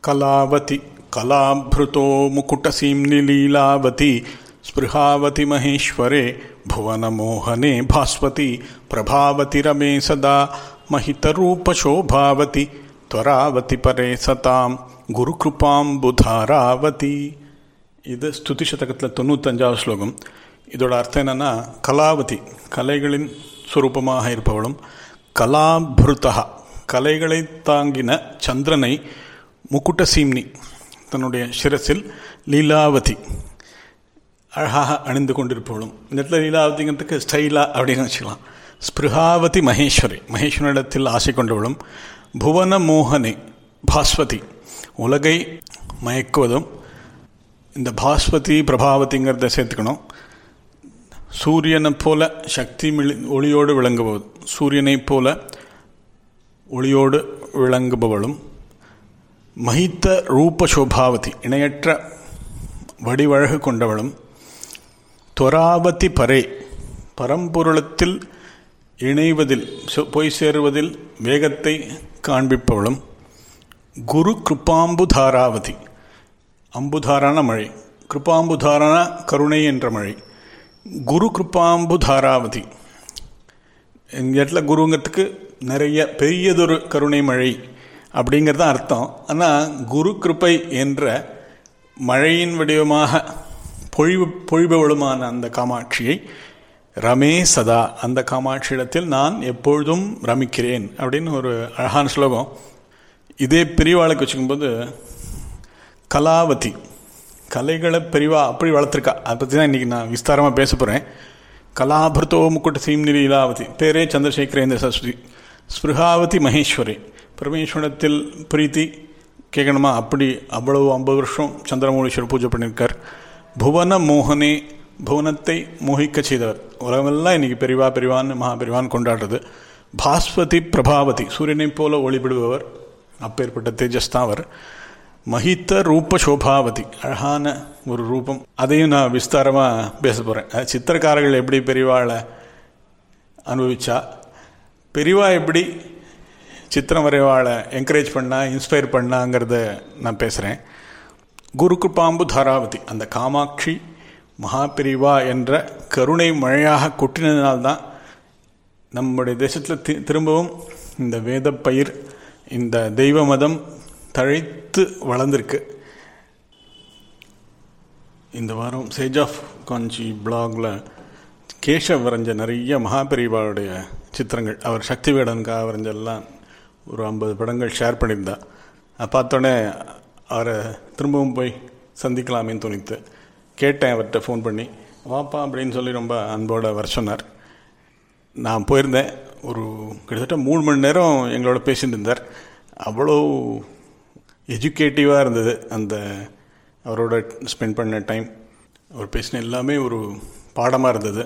कलावति कलाभृतो मुकुटसीम्नि लीलावती स्पृहावति महेश्वरे भुवनमोहने भास्वती प्रभावति रमे सदा महितरूपशोभावति त्वरावति परे सतां குருகிருபாம்புதாராவதி இது ஸ்துதி சதகத்தில் தொண்ணூத்தஞ்சாவது ஸ்லோகம் இதோட அர்த்தம் என்னன்னா கலாவதி கலைகளின் சுரூபமாக இருப்பவளும் கலாபிருத்தா கலைகளை தாங்கின சந்திரனை முக்குட்ட சீம்னி தன்னுடைய சிரசில் லீலாவதி அழகாக அணிந்து கொண்டிருப்பவளும் இந்த இடத்துல லீலாவதிங்கிறதுக்கு ஸ்டைலா அப்படின்னு வச்சுக்கலாம் ஸ்பிருகாவதி மகேஸ்வரி மகேஸ்வரிடத்தில் ஆசை கொண்டவளும் புவன மோகனே பாஸ்வதி உலகை மயக்குவதும் இந்த பாஸ்வதி பிரபாவதிங்கிறத சேர்த்துக்கணும் சூரியனை போல சக்தி மிளி ஒளியோடு விளங்குபவள் சூரியனைப் போல ஒளியோடு விளங்குபவளும் மகித்த ரூப சோபாவதி இணையற்ற வடிவழகு கொண்டவளும் தொராவதி பரே பரம்பொருளத்தில் இணைவதில் போய் சேருவதில் வேகத்தை காண்பிப்பவளும் குரு கிருப்பாம்புதாராவதி அம்புதாரான மழை கிருப்பாம்புதாரான கருணை என்ற மழை குரு கிருப்பாம்புதாராவதி இந்த இடத்துல குருங்கிறதுக்கு நிறைய பெரியதொரு கருணை மழை அப்படிங்கிறது தான் அர்த்தம் ஆனால் குரு கிருப்பை என்ற மழையின் வடிவமாக பொழிவு பொழிபவளுமான அந்த காமாட்சியை ரமே சதா அந்த காமாட்சியிடத்தில் நான் எப்பொழுதும் ரமிக்கிறேன் அப்படின்னு ஒரு அழகான ஸ்லோகம் இதே பெரியவாளுக்கு வச்சுக்கும்போது கலாவதி கலைகளை பெரிவா அப்படி வளர்த்துருக்கா அதை பற்றி தான் இன்றைக்கி நான் விஸ்தாரமாக பேச போகிறேன் கலாபிருத்தோ முக்குட்ட சீம்னி லீலாவதி பேரே சந்திரசேகரேந்திர சரஸ்வதி ஸ்பிருகாவதி மகேஸ்வரி பரமேஸ்வரத்தில் பிரீத்தி கேட்கணுமா அப்படி அவ்வளவு ஐம்பது வருஷம் சந்திரமௌலீஸ்வரர் பூஜை பண்ணியிருக்கார் புவன மோகனே புவனத்தை மோகிக்க செய்தவர் உலகமெல்லாம் இன்னைக்கு பெரிவா பெரிவான் மகாபெரிவான் கொண்டாடுறது பாஸ்வதி பிரபாவதி சூரியனைப் போல ஒளிபிடுபவர் அப்பேற்பட்ட தேஜஸ் தான் அவர் மகித்த ரூப சோபாவதி அழகான ஒரு ரூபம் அதையும் நான் விஸ்தாரமாக பேச போகிறேன் சித்திரக்காரர்கள் எப்படி பெரிவாளை அனுபவிச்சா பெரிவா எப்படி சித்திரம் வரைவாளை என்கரேஜ் பண்ணா இன்ஸ்பயர் பண்ணாங்கிறத நான் பேசுகிறேன் குரு கிருப்பாம்பு தாராவதி அந்த காமாட்சி மகாபிரிவா என்ற கருணை மழையாக கொட்டினதினால்தான் நம்முடைய தேசத்தில் தி திரும்பவும் இந்த வேத பயிர் இந்த தெய்வ மதம் தழைத்து வளர்ந்துருக்கு இந்த வாரம் சேஜ் ஆஃப் காஞ்சி பிளாகில் கேஷவ் வரைஞ்ச நிறைய மகாபெரிவாளுடைய சித்திரங்கள் அவர் சக்தி வேடனுக்காக வரைஞ்செல்லாம் ஒரு ஐம்பது படங்கள் ஷேர் பண்ணியிருந்தா பார்த்தோன்னே அவரை திரும்பவும் போய் சந்திக்கலாமேன்னு தோணித்து கேட்டேன் அவர்கிட்ட ஃபோன் பண்ணி வாப்பா அப்படின்னு சொல்லி ரொம்ப அன்போடு வர சொன்னார் நான் போயிருந்தேன் ஒரு கிட்டத்தட்ட மூணு மணி நேரம் எங்களோட பேசிட்டு இருந்தார் அவ்வளோ எஜுகேட்டிவாக இருந்தது அந்த அவரோட ஸ்பெண்ட் பண்ண டைம் அவர் பேசின எல்லாமே ஒரு பாடமாக இருந்தது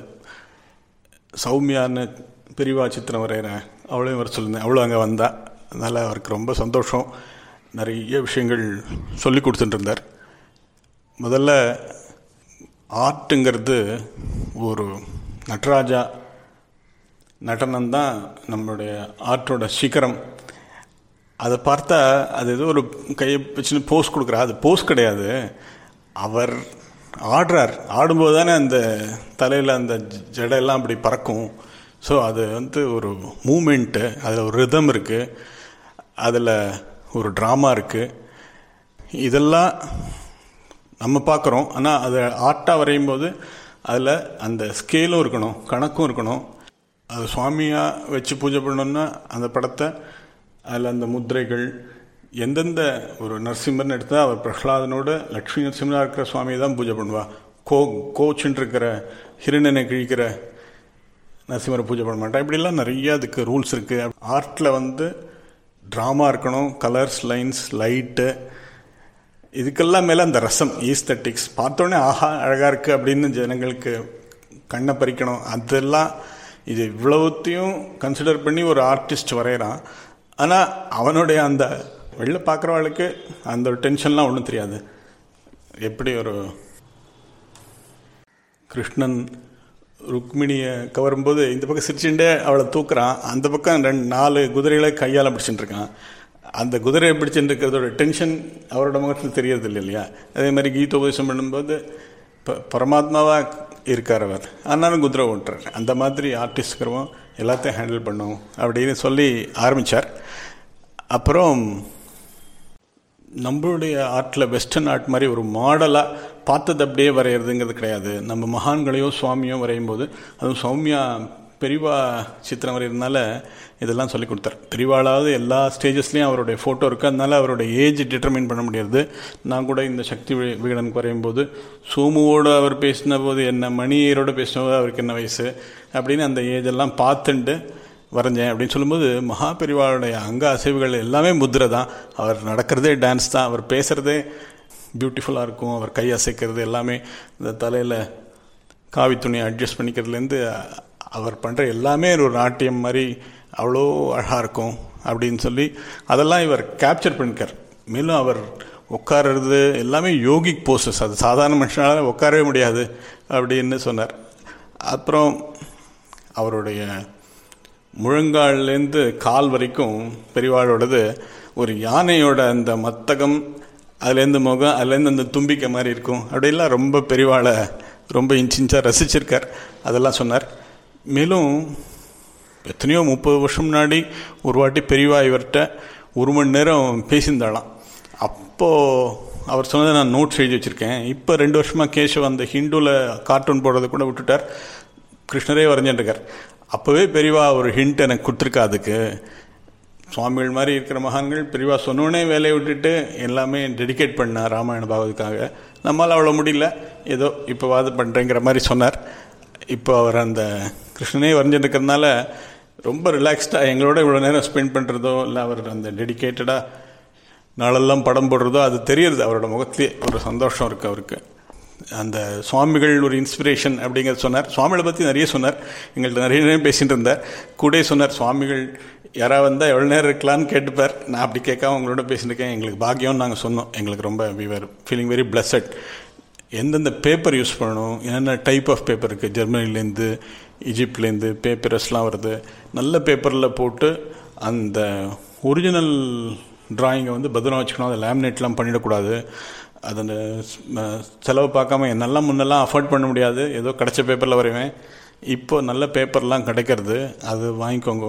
சௌமியான்னு பிரிவா சித்திரம் வரைகிற அவளையும் வர சொல்லியிருந்தேன் அவ்வளோ அங்கே வந்தா அதனால் அவருக்கு ரொம்ப சந்தோஷம் நிறைய விஷயங்கள் சொல்லி கொடுத்துட்டு இருந்தார் முதல்ல ஆர்ட்டுங்கிறது ஒரு நடராஜா நடனம் தான் நம்மளுடைய ஆர்ட்டோட சிகரம் அதை பார்த்தா அது ஏதோ ஒரு கையை வச்சுன்னு போஸ் கொடுக்குறா அது போஸ் கிடையாது அவர் ஆடுறார் ஆடும்போது தானே அந்த தலையில் அந்த ஜடையெல்லாம் அப்படி பறக்கும் ஸோ அது வந்து ஒரு மூமெண்ட்டு அதில் ஒரு ரிதம் இருக்குது அதில் ஒரு ட்ராமா இருக்குது இதெல்லாம் நம்ம பார்க்குறோம் ஆனால் அதை ஆர்ட்டாக வரையும் போது அதில் அந்த ஸ்கேலும் இருக்கணும் கணக்கும் இருக்கணும் அது சுவாமியாக வச்சு பூஜை பண்ணோன்னா அந்த படத்தை அதில் அந்த முத்திரைகள் எந்தெந்த ஒரு நரசிம்மர்னு எடுத்தால் அவர் பிரகலாதனோட லக்ஷ்மி நரசிம்மராக இருக்கிற சுவாமியை தான் பூஜை பண்ணுவா கோ கோச்சுன்னு இருக்கிற ஹிரண்ணனை கிழிக்கிற நரசிம்மரை பூஜை பண்ண மாட்டா இப்படிலாம் நிறைய அதுக்கு ரூல்ஸ் இருக்குது ஆர்ட்டில் வந்து ட்ராமா இருக்கணும் கலர்ஸ் லைன்ஸ் லைட்டு இதுக்கெல்லாம் மேலே அந்த ரசம் ஈஸ்தட்டிக்ஸ் பார்த்தோன்னே ஆஹா அழகாக இருக்குது அப்படின்னு ஜனங்களுக்கு கண்ணை பறிக்கணும் அதெல்லாம் இது இவ்வளவுத்தையும் கன்சிடர் பண்ணி ஒரு ஆர்டிஸ்ட் வரைகிறான் ஆனால் அவனுடைய அந்த வெளில பார்க்குறவளுக்கு அந்த ஒரு டென்ஷன்லாம் ஒன்றும் தெரியாது எப்படி ஒரு கிருஷ்ணன் ருக்மிணியை கவரும்போது இந்த பக்கம் சிரிச்சுட்டே அவளை தூக்குறான் அந்த பக்கம் ரெண்டு நாலு குதிரைகளை கையால் பிடிச்சிட்டு இருக்கான் அந்த குதிரையை பிடிச்சுட்டு இருக்கிறதோட டென்ஷன் அவரோட முகத்தில் தெரியறது இல்லை இல்லையா அதே மாதிரி கீதோபதேசம் பண்ணும்போது ப பரமாத்மாவாக இருக்கார் அவர் ஆனாலும் குதிரை ஓட்டுறார் அந்த மாதிரி ஆர்டிஸ்ட்கிறவும் எல்லாத்தையும் ஹேண்டில் பண்ணும் அப்படின்னு சொல்லி ஆரம்பித்தார் அப்புறம் நம்மளுடைய ஆர்ட்டில் வெஸ்டர்ன் ஆர்ட் மாதிரி ஒரு மாடலாக பார்த்தது அப்படியே வரைகிறதுங்கிறது கிடையாது நம்ம மகான்களையோ சுவாமியோ வரையும் போது அதுவும் சௌமியா பெரிவா சித்திரம் வரைகிறதுனால இதெல்லாம் சொல்லி கொடுத்தார் பெரிவாளாவது எல்லா ஸ்டேஜஸ்லேயும் அவருடைய ஃபோட்டோ இருக்குது அதனால அவருடைய ஏஜ் டிட்டர்மைன் பண்ண முடியாது நான் கூட இந்த சக்தி விகடனுக்கு வரையும் போது சோமுவோடு அவர் பேசின போது என்ன மணியரோடு பேசின போது அவருக்கு என்ன வயசு அப்படின்னு அந்த ஏஜெல்லாம் பார்த்துட்டு வரைஞ்சேன் அப்படின்னு சொல்லும்போது மகா பெரிவாளுடைய அங்க அசைவுகள் எல்லாமே முத்திரை தான் அவர் நடக்கிறதே டான்ஸ் தான் அவர் பேசுகிறதே பியூட்டிஃபுல்லாக இருக்கும் அவர் கை அசைக்கிறது எல்லாமே இந்த தலையில் காவி துணியை அட்ஜஸ்ட் பண்ணிக்கிறதுலேருந்து அவர் பண்ணுற எல்லாமே ஒரு நாட்டியம் மாதிரி அவ்வளோ அழகாக இருக்கும் அப்படின்னு சொல்லி அதெல்லாம் இவர் கேப்சர் பண்ணிக்கார் மேலும் அவர் உட்காருறது எல்லாமே யோகிக் போஸ்டர்ஸ் அது சாதாரண மனுஷனால் உட்காரவே முடியாது அப்படின்னு சொன்னார் அப்புறம் அவருடைய முழங்கால்லேருந்து கால் வரைக்கும் பெரியவாளோடது ஒரு யானையோட அந்த மத்தகம் அதுலேருந்து முகம் அதுலேருந்து அந்த தும்பிக்கை மாதிரி இருக்கும் அப்படிலாம் ரொம்ப பெரியவாளை ரொம்ப இன்ச் இன்ச்சாக ரசிச்சிருக்கார் அதெல்லாம் சொன்னார் மேலும் எத்தனையோ முப்பது வருஷம் முன்னாடி ஒரு வாட்டி பெரியவா இவர்கிட்ட ஒரு மணி நேரம் பேசியிருந்தாளாம் அப்போது அவர் சொன்னதை நான் நோட்ஸ் எழுதி வச்சுருக்கேன் இப்போ ரெண்டு வருஷமாக கேஷவ் அந்த ஹிந்துவில் கார்ட்டூன் போடுறதை கூட விட்டுட்டார் கிருஷ்ணரே வரைஞ்சிட்டுருக்கார் அப்போவே பெரியவா ஒரு ஹிண்ட் எனக்கு கொடுத்துருக்கா அதுக்கு சுவாமிகள் மாதிரி இருக்கிற மகான்கள் பெரியவா சொன்னோடனே வேலையை விட்டுட்டு எல்லாமே டெடிகேட் பண்ண ராமாயண பாவத்துக்காக நம்மளால் அவ்வளோ முடியல ஏதோ இப்போ வாது பண்ணுறேங்கிற மாதிரி சொன்னார் இப்போ அவர் அந்த கிருஷ்ணனே வரைஞ்சிட்டு இருக்கிறதுனால ரொம்ப ரிலாக்ஸ்டாக எங்களோட இவ்வளோ நேரம் ஸ்பெண்ட் பண்ணுறதோ இல்லை அவர் அந்த டெடிக்கேட்டடாக நாளெல்லாம் படம் போடுறதோ அது தெரியறது அவரோட முகத்திலே ஒரு சந்தோஷம் இருக்குது அவருக்கு அந்த சுவாமிகள் ஒரு இன்ஸ்பிரேஷன் அப்படிங்கிறத சொன்னார் சுவாமிகளை பற்றி நிறைய சொன்னார் எங்கள்கிட்ட நிறைய நேரம் பேசிகிட்டு இருந்தார் கூட சொன்னார் சுவாமிகள் யாராவது வந்தால் எவ்வளோ நேரம் இருக்கலான்னு கேட்டுப்பார் நான் அப்படி கேட்காம உங்களோட பேசியிருக்கேன் எங்களுக்கு பாக்கியம்னு நாங்கள் சொன்னோம் எங்களுக்கு ரொம்ப விவர் ஃபீலிங் வெரி பிளஸட் எந்தெந்த பேப்பர் யூஸ் பண்ணணும் என்னென்ன டைப் ஆஃப் பேப்பர் இருக்குது ஜெர்மனிலேருந்து ஈஜிப்ட்லேருந்து பேப்பரஸ்லாம் வருது நல்ல பேப்பரில் போட்டு அந்த ஒரிஜினல் ட்ராயிங்கை வந்து பத்திரம் வச்சுக்கணும் அதை லேமினேட்லாம் பண்ணிடக்கூடாது அது அந்த செலவு பார்க்காம என்னெல்லாம் முன்னெல்லாம் அஃபோர்ட் பண்ண முடியாது ஏதோ கிடச்ச பேப்பரில் வரைவேன் இப்போ நல்ல பேப்பர்லாம் கிடைக்கிறது அது வாங்கிக்கோங்க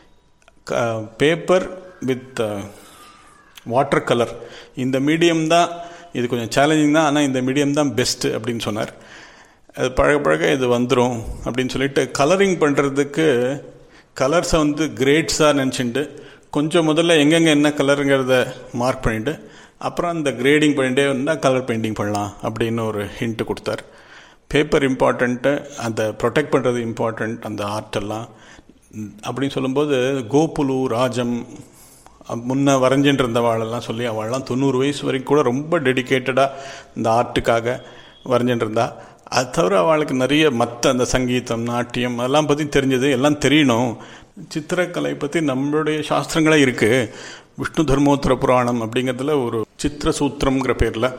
பேப்பர் வித் வாட்டர் கலர் இந்த மீடியம் தான் இது கொஞ்சம் சேலஞ்சிங் தான் ஆனால் இந்த மீடியம் தான் பெஸ்ட்டு அப்படின்னு சொன்னார் அது பழக பழக இது வந்துடும் அப்படின்னு சொல்லிட்டு கலரிங் பண்ணுறதுக்கு கலர்ஸை வந்து கிரேட்ஸாக நினச்சிட்டு கொஞ்சம் முதல்ல எங்கெங்கே என்ன கலருங்கிறத மார்க் பண்ணிவிட்டு அப்புறம் அந்த கிரேடிங் பண்ணிகிட்டே வந்தால் கலர் பெயிண்டிங் பண்ணலாம் அப்படின்னு ஒரு ஹிண்ட்டு கொடுத்தார் பேப்பர் இம்பார்ட்டண்ட்டு அந்த ப்ரொடெக்ட் பண்ணுறது இம்பார்ட்டண்ட் அந்த ஆர்ட்டெல்லாம் அப்படின்னு சொல்லும்போது கோபுலு ராஜம் முன்ன வரைஞ்சிட்டு இருந்தவாளெல்லாம் சொல்லி அவள்லாம் தொண்ணூறு வயசு வரைக்கும் கூட ரொம்ப டெடிக்கேட்டடாக இந்த ஆர்ட்டுக்காக வரைஞ்சிட்டு இருந்தா அது தவிர அவளுக்கு நிறைய மற்ற அந்த சங்கீதம் நாட்டியம் அதெல்லாம் பற்றி தெரிஞ்சது எல்லாம் தெரியணும் சித்திரக்கலை பற்றி நம்மளுடைய சாஸ்திரங்களே இருக்குது விஷ்ணு தர்மோத்தர புராணம் அப்படிங்கிறதுல ஒரு சித்திர சூத்திரம்ங்கிற பேரில்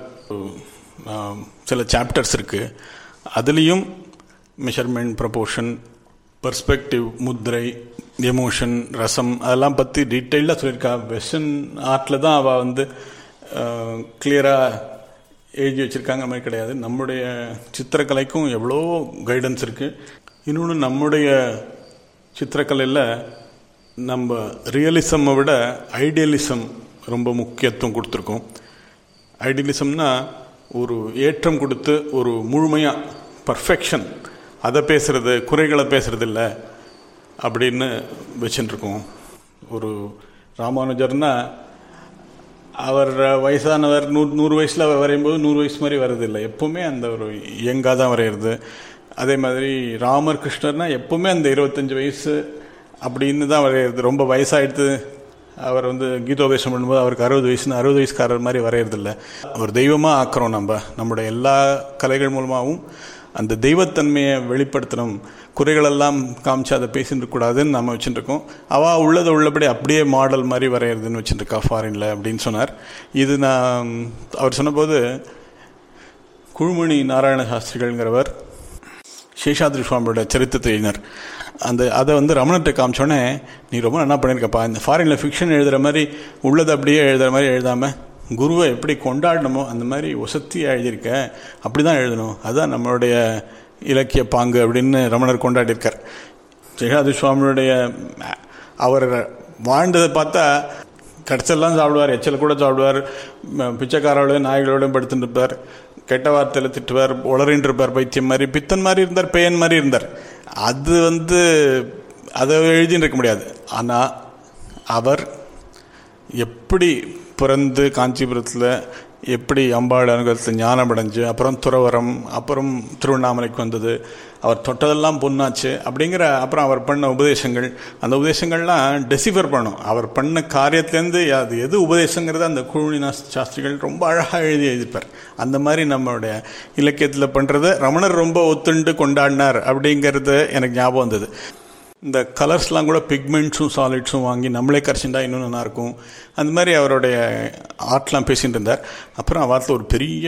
சில சாப்டர்ஸ் இருக்குது அதுலேயும் மெஷர்மெண்ட் ப்ரப்போர்ஷன் பர்ஸ்பெக்டிவ் முத்ரை எமோஷன் ரசம் அதெல்லாம் பற்றி டீட்டெயிலாக சொல்லியிருக்கா வெஸ்டர்ன் ஆர்ட்டில் தான் அவள் வந்து கிளியராக எழுதி வச்சுருக்காங்க மாதிரி கிடையாது நம்முடைய சித்திரக்கலைக்கும் எவ்வளோ கைடன்ஸ் இருக்குது இன்னொன்று நம்முடைய சித்திரக்கலையில் நம்ம ரியலிசம்மை விட ஐடியலிசம் ரொம்ப முக்கியத்துவம் கொடுத்துருக்கோம் ஐடியலிசம்னா ஒரு ஏற்றம் கொடுத்து ஒரு முழுமையாக பர்ஃபெக்ஷன் அதை பேசுகிறது குறைகளை பேசுகிறது இல்லை அப்படின்னு வச்சுட்டுருக்கோம் ஒரு ராமானுஜர்னா அவர் வயசானவர் நூறு நூறு வயசில் வரையும்போது நூறு வயசு மாதிரி வர்றதில்லை எப்போவுமே அந்த ஒரு யங்காக தான் வரைகிறது அதே மாதிரி ராமர் கிருஷ்ணர்னா எப்போவுமே அந்த இருபத்தஞ்சி வயசு அப்படின்னு தான் வரைகிறது ரொம்ப வயசாகிடுது அவர் வந்து கீதோபேசம் பண்ணும்போது அவருக்கு அறுபது வயசுன்னு அறுபது வயசுக்காரர் மாதிரி வரைகிறதில்ல ஒரு தெய்வமாக ஆக்குறோம் நம்ம நம்முடைய எல்லா கலைகள் மூலமாகவும் அந்த தெய்வத்தன்மையை வெளிப்படுத்தணும் குறைகளெல்லாம் காமிச்சு அதை பேசிட்டு கூடாதுன்னு நம்ம வச்சுட்டுருக்கோம் அவள் உள்ளதை உள்ளபடி அப்படியே மாடல் மாதிரி வரைகிறதுன்னு வச்சுட்டுருக்கா ஃபாரினில் அப்படின்னு சொன்னார் இது நான் அவர் சொன்னபோது குழுமணி நாராயண சாஸ்திரிகள்ங்கிறவர் சேஷாத்ரி சுவாமியோட சரித்திரத்தை எழுதினார் அந்த அதை வந்து ரமணத்தை காமிச்சோடனே நீ ரொம்ப நல்லா பண்ணியிருக்கப்பா இந்த ஃபாரினில் ஃபிக்ஷன் எழுதுகிற மாதிரி உள்ளதை அப்படியே எழுதுகிற மாதிரி எழுதாமல் குருவை எப்படி கொண்டாடணுமோ அந்த மாதிரி ஒசத்தியாக எழுதியிருக்க அப்படி தான் எழுதணும் அதுதான் நம்மளுடைய இலக்கிய பாங்கு அப்படின்னு ரமணர் கொண்டாடியிருக்கார் ஜெகநாத சுவாமியுடைய அவர் வாழ்ந்ததை பார்த்தா கடைச்செல்லாம் சாப்பிடுவார் எச்சல் கூட சாப்பிடுவார் பிச்சைக்காரோட நாய்களோட படுத்துட்டு இருப்பார் கெட்ட வார்த்தையில் திட்டுவார் உளறின்னு இருப்பார் பைத்தியம் மாதிரி பித்தன் மாதிரி இருந்தார் பேயன் மாதிரி இருந்தார் அது வந்து அதை எழுதின்னு இருக்க முடியாது ஆனால் அவர் எப்படி பிறந்து காஞ்சிபுரத்தில் எப்படி அம்பாள் அனுகத்தில் ஞானம் அடைஞ்சு அப்புறம் துறவரம் அப்புறம் திருவண்ணாமலைக்கு வந்தது அவர் தொட்டதெல்லாம் பொண்ணாச்சு அப்படிங்கிற அப்புறம் அவர் பண்ண உபதேசங்கள் அந்த உபதேசங்கள்லாம் டெசிஃபர் பண்ணும் அவர் பண்ண காரியத்திலேருந்து அது எது உபதேசங்கிறது அந்த குழுவினா சாஸ்திரிகள் ரொம்ப அழகாக எழுதி எழுதிப்பார் அந்த மாதிரி நம்மளுடைய இலக்கியத்தில் பண்ணுறத ரமணர் ரொம்ப ஒத்துண்டு கொண்டாடினார் அப்படிங்கிறது எனக்கு ஞாபகம் வந்தது இந்த கலர்ஸ்லாம் கூட பிக்மெண்ட்ஸும் சாலிட்ஸும் வாங்கி நம்மளே கரைச்சிருந்தா இன்னும் நல்லாயிருக்கும் அந்த மாதிரி அவருடைய ஆர்ட்லாம் பேசிகிட்டு இருந்தார் அப்புறம் அவத்தில் ஒரு பெரிய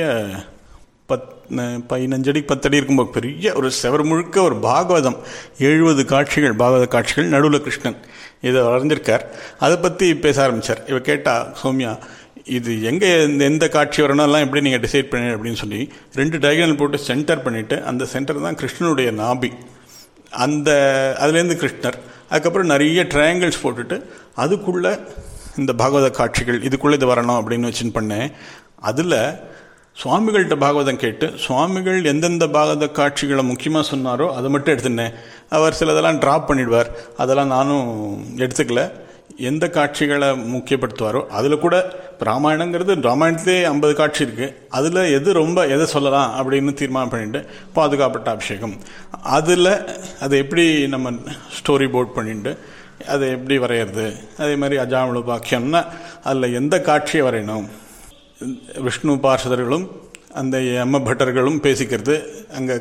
பத் பதினஞ்சடி பத்தடி இருக்கும்போது பெரிய ஒரு செவர் முழுக்க ஒரு பாகவதம் எழுபது காட்சிகள் பாகவத காட்சிகள் நடுவில் கிருஷ்ணன் இதை வளர்ந்திருக்கார் அதை பற்றி பேச ஆரம்பித்தார் இவ கேட்டா சௌமியா இது எங்கே இந்த எந்த காட்சி வரணும்லாம் எப்படி நீங்கள் டிசைட் பண்ணி அப்படின்னு சொல்லி ரெண்டு டயகனல் போட்டு சென்டர் பண்ணிவிட்டு அந்த சென்டர் தான் கிருஷ்ணனுடைய நாபி அந்த அதுலேருந்து கிருஷ்ணர் அதுக்கப்புறம் நிறைய ட்ரையாங்கிள்ஸ் போட்டுட்டு அதுக்குள்ளே இந்த பாகவத காட்சிகள் இதுக்குள்ளே இது வரணும் அப்படின்னு வச்சுன்னு பண்ணேன் அதில் சுவாமிகள்கிட்ட பாகவதம் கேட்டு சுவாமிகள் எந்தெந்த பாகவத காட்சிகளை முக்கியமாக சொன்னாரோ அதை மட்டும் எடுத்துனேன் அவர் சிலதெல்லாம் ட்ராப் பண்ணிடுவார் அதெல்லாம் நானும் எடுத்துக்கல எந்த காட்சிகளை முக்கியப்படுத்துவாரோ அதில் கூட ராமாயணங்கிறது ராமாயணத்திலே ஐம்பது காட்சி இருக்குது அதில் எது ரொம்ப எதை சொல்லலாம் அப்படின்னு தீர்மானம் பண்ணிட்டு பாதுகாப்பட்ட அபிஷேகம் அதில் அதை எப்படி நம்ம ஸ்டோரி போர்ட் பண்ணிட்டு அதை எப்படி வரைகிறது அதே மாதிரி அஜாமலு பாக்கியம்னா அதில் எந்த காட்சியை வரையணும் விஷ்ணு பார்ஷதர்களும் அந்த எம்ம பட்டர்களும் பேசிக்கிறது அங்கே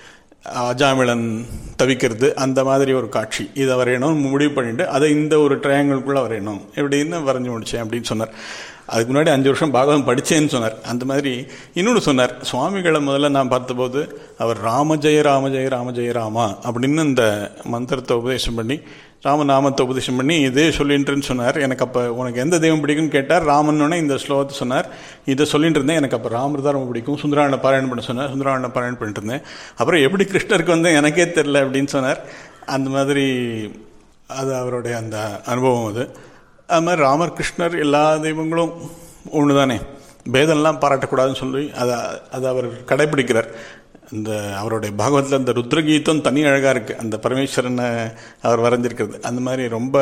அஜாமிளன் தவிக்கிறது அந்த மாதிரி ஒரு காட்சி இதை வரையணும் முடிவு பண்ணிட்டு அதை இந்த ஒரு ட்ரையாங்கிள்குள்ளே வரையணும் எப்படின்னு வரைஞ்சி முடித்தேன் அப்படின்னு சொன்னார் அதுக்கு முன்னாடி அஞ்சு வருஷம் பாகவதம் படித்தேன்னு சொன்னார் அந்த மாதிரி இன்னொன்று சொன்னார் சுவாமிகளை முதல்ல நான் பார்த்தபோது அவர் ராமஜெய ராமஜெய ராமஜெய ராமா அப்படின்னு இந்த மந்திரத்தை உபதேசம் பண்ணி ராமநாமத்தை உபதேசம் பண்ணி இதே சொல்லின்ட்டுன்னு சொன்னார் எனக்கு அப்போ உனக்கு எந்த தெய்வம் பிடிக்கும்னு கேட்டார் ராமன்னொன்னே இந்த ஸ்லோகத்தை சொன்னார் இதை சொல்லிட்டு இருந்தேன் எனக்கு அப்போ ராமர் தான் ரொம்ப பிடிக்கும் சுந்தராண்ட பாராயணம் பண்ண சொன்னார் சுந்தராண்ட பாராயணம் பண்ணிட்டு இருந்தேன் அப்புறம் எப்படி கிருஷ்ணருக்கு வந்து எனக்கே தெரில அப்படின்னு சொன்னார் அந்த மாதிரி அது அவருடைய அந்த அனுபவம் அது அது மாதிரி ராமர் கிருஷ்ணர் எல்லா தெய்வங்களும் ஒன்று தானே பேதம்லாம் பாராட்டக்கூடாதுன்னு சொல்லி அதை அதை அவர் கடைபிடிக்கிறார் இந்த அவருடைய பாகவத்தில் அந்த ருத்ரகீதம் தனி அழகாக இருக்குது அந்த பரமேஸ்வரனை அவர் வரைஞ்சிருக்கிறது அந்த மாதிரி ரொம்ப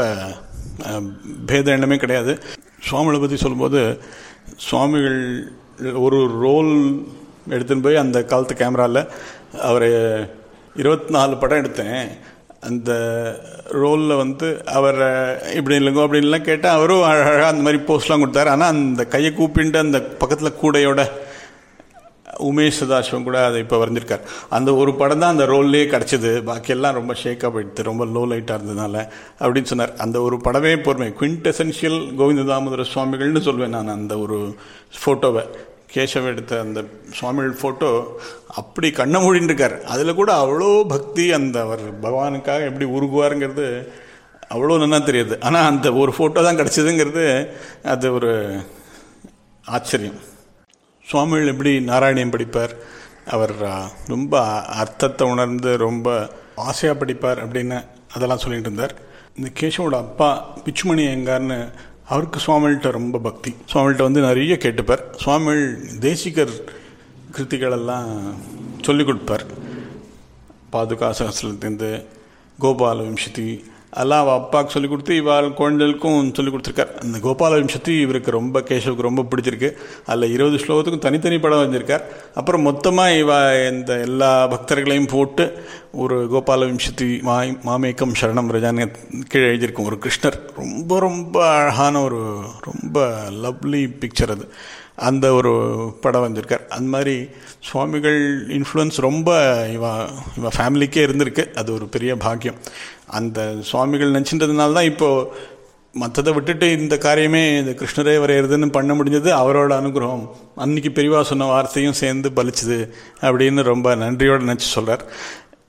பேத எண்ணமே கிடையாது சுவாமிகளை பற்றி சொல்லும்போது சுவாமிகள் ஒரு ரோல் எடுத்துன்னு போய் அந்த காலத்து கேமராவில் அவர் இருபத்தி நாலு படம் எடுத்தேன் அந்த ரோலில் வந்து அவரை இப்படி இல்லைங்கோ அப்படின்லாம் கேட்டால் அவரும் அழகாக அந்த மாதிரி போஸ்ட்லாம் கொடுத்தாரு ஆனால் அந்த கையை கூப்பிட்டு அந்த பக்கத்தில் கூடையோட உமேஷ் சதாசிவம் கூட அதை இப்போ வரைஞ்சிருக்கார் அந்த ஒரு படம் தான் அந்த ரோல்லே கிடச்சிது பாக்கியெல்லாம் ரொம்ப ஷேக்காக போயிடுது ரொம்ப லோ லைட்டாக இருந்ததுனால அப்படின்னு சொன்னார் அந்த ஒரு படமே பொறுமை குவிண்ட் எசென்ஷியல் கோவிந்த தாமோதர சுவாமிகள்னு சொல்வேன் நான் அந்த ஒரு ஃபோட்டோவை கேசவ எடுத்த அந்த சுவாமிகள் ஃபோட்டோ அப்படி கண்ண மூடின்னு இருக்கார் அதில் கூட அவ்வளோ பக்தி அந்த அவர் பகவானுக்காக எப்படி உருகுவாருங்கிறது அவ்வளோ நல்லா தெரியுது ஆனால் அந்த ஒரு ஃபோட்டோ தான் கிடச்சிதுங்கிறது அது ஒரு ஆச்சரியம் சுவாமிகள் எப்படி நாராயணியம் படிப்பார் அவர் ரொம்ப அர்த்தத்தை உணர்ந்து ரொம்ப ஆசையாக படிப்பார் அப்படின்னு அதெல்லாம் சொல்லிட்டு இருந்தார் இந்த கேசவோட அப்பா பிச்சுமணி எங்கார்னு அவருக்கு சுவாமிகிட்ட ரொம்ப பக்தி சுவாமிகிட்ட வந்து நிறைய கேட்டுப்பார் சுவாமிகள் தேசிகர் கிருத்திகளெல்லாம் சொல்லிக் கொடுப்பார் பாதுகா சகசிரத்துலேருந்து கோபால வம்சதி எல்லாம் அவள் அப்பாவுக்கு சொல்லிக் கொடுத்து இவாள் குழந்தைகளுக்கும் சொல்லிக் கொடுத்துருக்கார் அந்த கோபால வம்சத்தி இவருக்கு ரொம்ப கேசவுக்கு ரொம்ப பிடிச்சிருக்கு அதில் இருபது ஸ்லோகத்துக்கும் தனித்தனி படம் வந்திருக்கார் அப்புறம் மொத்தமாக இவ இந்த எல்லா பக்தர்களையும் போட்டு ஒரு கோபால வம்சத்தி மாய் மாமேக்கம் சரணம் ரஜான்னு கீழே எழுதியிருக்கும் ஒரு கிருஷ்ணர் ரொம்ப ரொம்ப அழகான ஒரு ரொம்ப லவ்லி பிக்சர் அது அந்த ஒரு படம் வந்திருக்கார் அந்த மாதிரி சுவாமிகள் இன்ஃப்ளூயன்ஸ் ரொம்ப இவ இவ ஃபேமிலிக்கே இருந்திருக்கு அது ஒரு பெரிய பாக்கியம் அந்த சுவாமிகள் நினச்சின்றதுனால தான் இப்போது மற்றதை விட்டுட்டு இந்த காரியமே இந்த கிருஷ்ணரே வரைகிறதுன்னு பண்ண முடிஞ்சது அவரோட அனுகிரகம் அன்னைக்கு பெரியவா சொன்ன வார்த்தையும் சேர்ந்து பலிச்சுது அப்படின்னு ரொம்ப நன்றியோடு நினச்சி சொல்கிறார்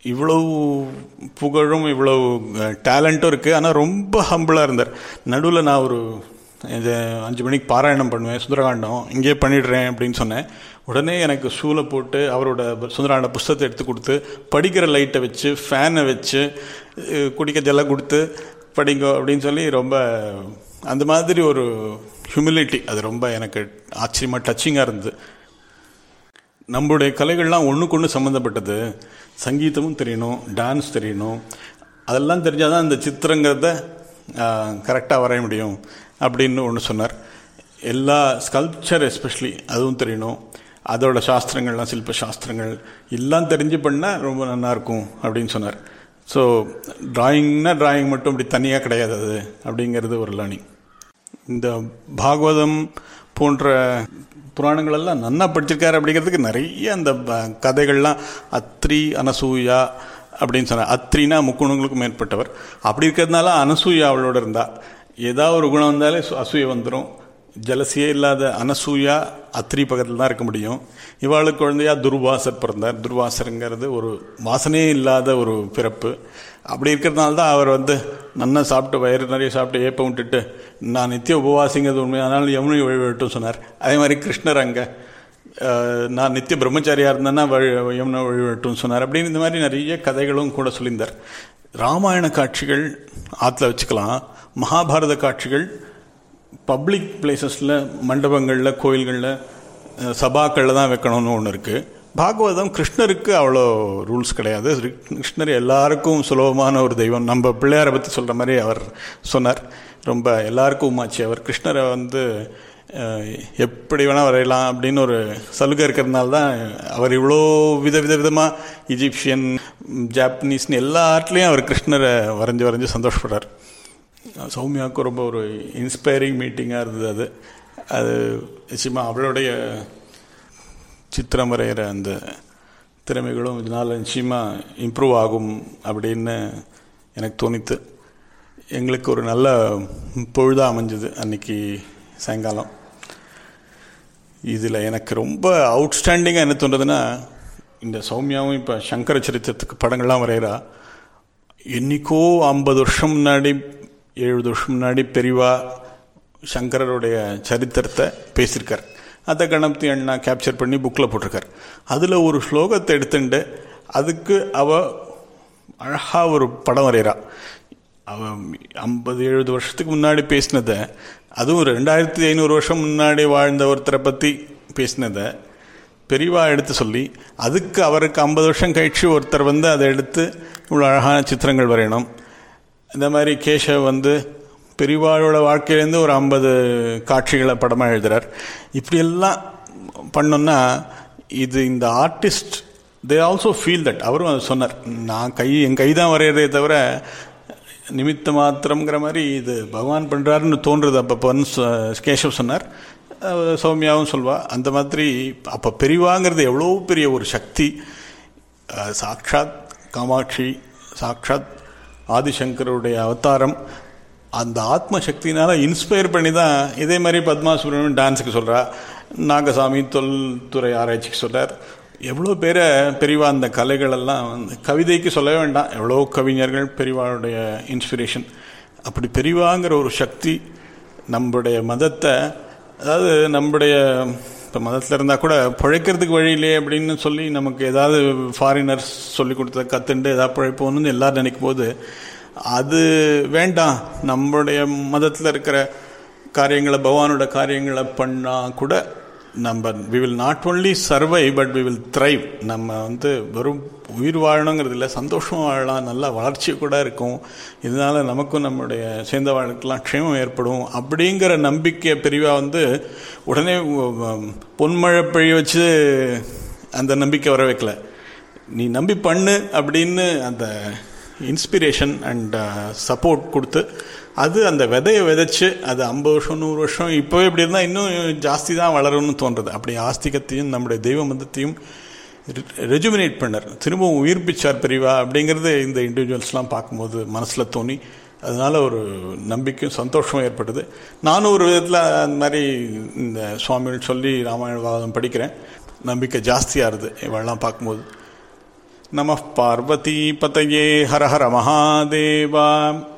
இவ்வளவு புகழும் இவ்வளவு டேலண்ட்டும் இருக்குது ஆனால் ரொம்ப ஹம்பிளாக இருந்தார் நடுவில் நான் ஒரு இது அஞ்சு மணிக்கு பாராயணம் பண்ணுவேன் சுந்தரகாண்டம் இங்கே பண்ணிடுறேன் அப்படின்னு சொன்னேன் உடனே எனக்கு ஷூவில் போட்டு அவரோட சுந்தரகாண்ட புஸ்தகத்தை எடுத்து கொடுத்து படிக்கிற லைட்டை வச்சு ஃபேனை வச்சு அஹ், குடிக்க ஜெல்லாம் கொடுத்து படிங்க அப்படின்னு சொல்லி ரொம்ப அந்த மாதிரி ஒரு ஹியூமிலிட்டி அது ரொம்ப எனக்கு ஆச்சரியமாக டச்சிங்காக இருந்தது நம்மளுடைய கலைகள்லாம் ஒன்றுக்கு ஒன்று சம்மந்தப்பட்டது சங்கீதமும் தெரியணும் டான்ஸ் தெரியணும் அதெல்லாம் தெரிஞ்சால் தான் இந்த சித்திரங்கிறத கரெக்டாக வரைய முடியும் அப்படின்னு ஒன்று சொன்னார் எல்லா ஸ்கல்ப்சர் எஸ்பெஷலி அதுவும் தெரியணும் அதோட சாஸ்திரங்கள்லாம் சில்ப சாஸ்திரங்கள் எல்லாம் தெரிஞ்சு பண்ணால் ரொம்ப நல்லா இருக்கும் அப்படின்னு சொன்னார் ஸோ டிராயிங்னா டிராயிங் மட்டும் இப்படி தனியாக கிடையாது அது அப்படிங்கிறது ஒரு லேர்னிங் இந்த பாகவதம் போன்ற புராணங்களெல்லாம் நன்னா படிச்சிருக்காரு அப்படிங்கிறதுக்கு நிறைய அந்த ப- கதைகள்லாம் அத்ரி அனசூயா அப்படின்னு சொன்னார் அத்ரினா முக்குணங்களுக்கும் மேற்பட்டவர் அப்படி இருக்கிறதுனால அனசூயா அவளோட இருந்தா ஏதாவது ஒரு குணம் வந்தாலே சு- அசூயை வந்துடும் ஜலசியே இல்லாத அனசூயா அத்ரி பக்கத்தில் தான் இருக்க முடியும் இவாளுக்கு குழந்தையா துர்வாசர் பிறந்தார் துர்வாசருங்கிறது ஒரு வாசனையே இல்லாத ஒரு பிறப்பு அப்படி இருக்கிறதுனால தான் அவர் வந்து நன்னா சாப்பிட்டு வயிறு நிறைய சாப்பிட்டு ஏப்பம் விட்டுட்டு நான் நித்திய உபவாசிங்கிறது உண்மை அதனால் யமுனை வழிவிட்டும் சொன்னார் அதே மாதிரி கிருஷ்ணர் அங்கே அஹ், நான் நித்திய பிரம்மச்சாரியாக இருந்தேன்னா வழி யமுனை வழிவிட்டும் சொன்னார் அப்படின்னு இந்த மாதிரி நிறைய கதைகளும் கூட சொல்லியிருந்தார் ராமாயண காட்சிகள் ஆற்றுல வச்சுக்கலாம் மகாபாரத காட்சிகள் பப்ளிக் பிளேசஸில் மண்டபங்களில் கோயில்களில் அஹ், சபாக்களில் தான் வைக்கணும்னு ஒன்று இருக்குது பாகவதம் கிருஷ்ணருக்கு அவ்வளோ ரூல்ஸ் கிடையாது ரி- கிருஷ்ணர் எல்லாருக்கும் சுலபமான ஒரு தெய்வம் நம்ம பிள்ளையாரை பற்றி சொல்கிற மாதிரி அவர் சொன்னார் ரொம்ப எல்லாருக்கும் உமாச்சு அவர் கிருஷ்ணரை வந்து அஹ், எப்படி வேணால் வரையலாம் அப்படின்னு ஒரு சலுகை இருக்கிறதுனால தான் அவர் இவ்வளோ வித வித விதமாக இஜிப்சியன் ஜாப்பனீஸ்னு எல்லா ஆர்ட்லேயும் அவர் கிருஷ்ணரை வரைஞ்சி வரைஞ்சி சந்தோஷப்படுறார் சௌமியாவுக்கு ரொம்ப ஒரு இன்ஸ்பைரிங் மீட்டிங்காக இருந்தது அது அது நிச்சயமாக அவளுடைய சித்திரம் வரைகிற அந்த திறமைகளும் இதனால் நிச்சயமாக இம்ப்ரூவ் ஆகும் அப்படின்னு எனக்கு தோணித்து எங்களுக்கு ஒரு நல்ல பொழுதாக அமைஞ்சது அன்னைக்கு சாயங்காலம் இதில் எனக்கு ரொம்ப அவுட்ஸ்டாண்டிங்காக என்ன தோன்றதுன்னா இந்த சௌமியாவும் இப்போ சங்கர சரித்திரத்துக்கு படங்கள்லாம் வரைகிறா என்னைக்கோ ஐம்பது வருஷம் முன்னாடி எழுபது வருஷம் முன்னாடி பெரியவா சங்கரருடைய சரித்திரத்தை பேசியிருக்கார் அதை கணபதி அண்ணா கேப்சர் பண்ணி புக்கில் போட்டிருக்கார் அதில் ஒரு ஸ்லோகத்தை எடுத்துட்டு அதுக்கு அவ அழகாக ஒரு படம் வரைகிறா அவ ஐம்பது எழுபது வருஷத்துக்கு முன்னாடி பேசினதை அதுவும் ரெண்டாயிரத்தி ஐநூறு வருஷம் முன்னாடி வாழ்ந்த ஒருத்தரை பற்றி பேசினதை பெரியவா எடுத்து சொல்லி அதுக்கு அவருக்கு ஐம்பது வருஷம் கழிச்சு ஒருத்தர் வந்து அதை எடுத்து இவ்வளோ அழகான சித்திரங்கள் வரையணும் இந்த மாதிரி கேஷவ் வந்து பெரியவாளோட வாழ்க்கையிலேருந்து ஒரு ஐம்பது காட்சிகளை படமாக எழுதுறார் இப்படியெல்லாம் பண்ணோன்னா இது இந்த artist they also feel that அவரும் அதை சொன்னார் நான் கை என் கை தான் வரைகிறதே தவிர நிமித்த மாத்திரம்ங்கிற மாதிரி இது பகவான் பண்ணுறாருன்னு தோன்றுறது அப்பப்போன்னு சொ- கேஷவ் சொன்னார் அஹ் சௌமியாவும் சொல்வா அந்த மாதிரி அப்போ பெரியவாங்கிறது எவ்வளோ பெரிய ஒரு சக்தி அஹ் சாக்ஷாத் காமாட்சி சாக்ஷாத் ஆதிசங்கருடைய அவதாரம் அந்த ஆத்ம சக்தினால இன்ஸ்பயர் பண்ணி தான் இதே மாதிரி பத்மா சுப்ரமணியன் டான்ஸுக்கு சொல்கிறா நாகசாமி தொல்துறை ஆராய்ச்சிக்கு சொல்றார் எவ்வளோ பேரை பெரியவா அந்த கலைகளெல்லாம் வந்து கவிதைக்கு சொல்லவே வேண்டாம் எவ்வளோ கவிஞர்கள் பெரியவாளுடைய இன்ஸ்பிரேஷன் அப்படி பெரியவாங்கிற ஒரு சக்தி நம்முடைய மதத்தை அதாவது நம்முடைய இப்போ மதத்தில் இருந்தால் கூட பிழைக்கிறதுக்கு வழி இல்லையே அப்படின்னு சொல்லி நமக்கு ஏதாவது ஃபாரினர்ஸ் சொல்லி கொடுத்த கற்றுண்டு ஏதாவது பிழைப்போன்னு எல்லாரும் நினைக்கும் போது அது வேண்டாம் நம்முடைய மதத்தில் இருக்கிற காரியங்களை பகவானோட காரியங்களை பண்ணால் கூட நம்ம we will not only survive but we will thrive நம்ம வந்து வெறும் உயிர் வாழணுங்கிறது இல்லை சந்தோஷம் வாழலாம் நல்லா வளர்ச்சி கூட இருக்கும் இதனால நமக்கும் நம்முடைய சேர்ந்த வாழ்க்கைலாம் க்ஷேமம் ஏற்படும் அப்படிங்கிற நம்பிக்கை பிரிவாக வந்து உடனே உம், பொன்மழை பெய்ய வச்சு அந்த நம்பிக்கை வர வைக்கல நீ நம்பி பண்ணு அப்படின்னு அந்த இன்ஸ்பிரேஷன் அண்ட் சப்போர்ட் கொடுத்து அது அந்த விதையை விதைச்சு அது ஐம்பது வருஷம் நூறு வருஷம் இப்போவே இப்படி இருந்தால் இன்னும் ஜாஸ்தி தான் வளரும்னு தோன்றுறது அப்படி ஆஸ்திகத்தையும் நம்முடைய தெய்வ மதத்தையும் ரெஜுமினேட் பண்ணார் திரும்பவும் உயிர்ப்பிச்சார் பெரியவா அப்படிங்கிறது இந்த இண்டிவிஜுவல்ஸ்லாம் பார்க்கும்போது மனசில் தோணி அதனால ஒரு நம்பிக்கையும் சந்தோஷமும் ஏற்பட்டது நானும் ஒரு விதத்தில் அந்த மாதிரி இந்த சுவாமிகள் சொல்லி ராமாயண பாகம் படிக்கிறேன் நம்பிக்கை ஜாஸ்தியாகுது இவெல்லாம் பார்க்கும்போது நம பார்வதி பதையே ஹர ஹர மகாதேவா